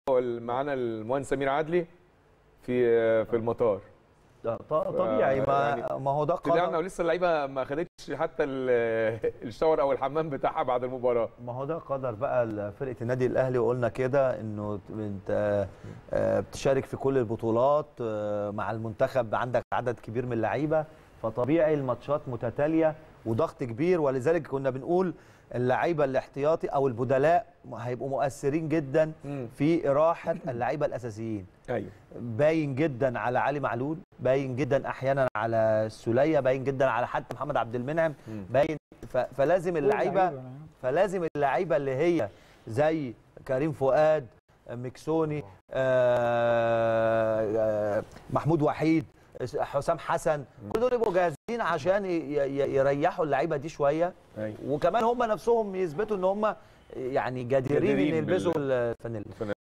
معانا المهندس سمير عدلي في في المطار ده ط- طبيعي ما يعني ما هو ده طلعنا قدر ولسه اللعيبه ما خدتش حتى ال- الشاور او الحمام بتاعها بعد المباراه ما هو ده قدر بقى فرقه النادي الاهلي وقلنا كده انه انت آه، بتشارك في كل البطولات آه، مع المنتخب عندك عدد كبير من اللعيبه فطبيعي الماتشات متتاليه وضغط كبير ولذلك كنا بنقول اللعيبه الاحتياطي او البدلاء هيبقوا مؤثرين جدا مم. في اراحه اللعيبه الاساسيين ايوه باين جدا على علي معلول باين جدا احيانا على السوليه باين جدا على حتى محمد عبد المنعم مم. باين ف- فلازم اللعيبه اللعيبة. فلازم اللعيبه اللي هي زي كريم فؤاد مكسوني آه، آه، محمود وحيد حسام حسن كل دول يبقوا جاهزين عشان ي- ي- يريحوا اللعيبه دي شويه ايوه وكمان هم نفسهم يثبتوا ان هم يعني جديرين جديرين ان يلبسوا بال- الفانيلا